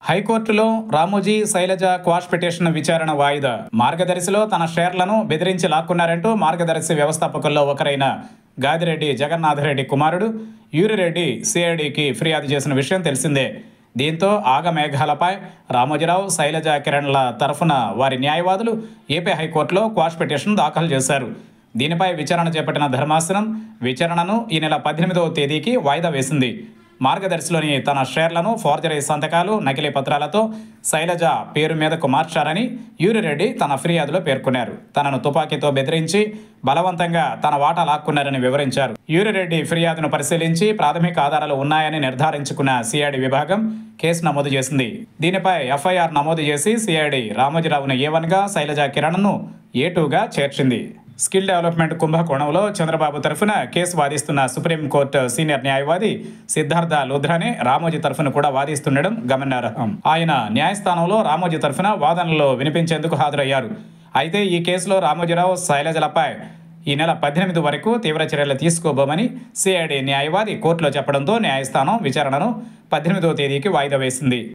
హైకోర్టులో Ramoji Shailaja quash petition విచారణ వాయిదా మార్గదర్శిలో తన షేర్లను బెదిరించి లాక్కున్నారంటూ మార్గదర్శి వ్యవస్థాపకుల్లో ఒకరైన గాదిరెడ్డి జగన్నాథరెడ్డి కుమారుడు యూరిరెడ్డి సిఐడికి ఫిర్యాదు చేసిన విషయం తెలిసిందే దీంతో ఆగమేఘాలపై రామోజీరావు శైలజ కిరణ్ల తరఫున వారి న్యాయవాదులు ఏపీ హైకోర్టులో క్వాష్ పిటిషన్ దాఖలు చేశారు దీనిపై విచారణ చేపట్టిన ధర్మాసనం విచారణను ఈ నెల పద్దెనిమిదవ తేదీకి వాయిదా వేసింది మార్గదర్శిలోని తన షేర్లను ఫోర్జరీ సంతకాలు నకిలీ పత్రాలతో శైలజ పేరు మీదకు మార్చారని యూరిరెడ్డి తన ఫిర్యాదులో పేర్కొన్నారు తనను తుపాకీతో బెదిరించి బలవంతంగా తన వాటా లాక్కున్నారని వివరించారు యూరిరెడ్డి ఫిర్యాదును పరిశీలించి ప్రాథమిక ఆధారాలు ఉన్నాయని నిర్ధారించుకున్న సిఐడి విభాగం కేసు నమోదు చేసింది దీనిపై ఎఫ్ఐఆర్ నమోదు చేసి సిఐడి రామోజీరావును ఏ వన్గా శైలజ కిరణ్ను ఏ టూగా చేర్చింది స్కిల్ డెవలప్మెంట్ కుంభకోణంలో చంద్రబాబు తరఫున కేసు వాదిస్తున్న సుప్రీంకోర్టు సీనియర్ న్యాయవాది సిద్ధార్థ లుధ్రానే రామోజీ తరఫున కూడా వాదిస్తుండడం గమనార్హం ఆయన న్యాయస్థానంలో రామోజీ తరఫున వాదనలు వినిపించేందుకు హాజరయ్యారు అయితే ఈ కేసులో రామోజీరావు శైలజలపై ఈ నెల పద్దెనిమిది వరకు తీవ్ర చర్యలు తీసుకోబోమని సిఐడి న్యాయవాది కోర్టులో చెప్పడంతో న్యాయస్థానం విచారణను పద్దెనిమిదవ తేదీకి వాయిదా వేసింది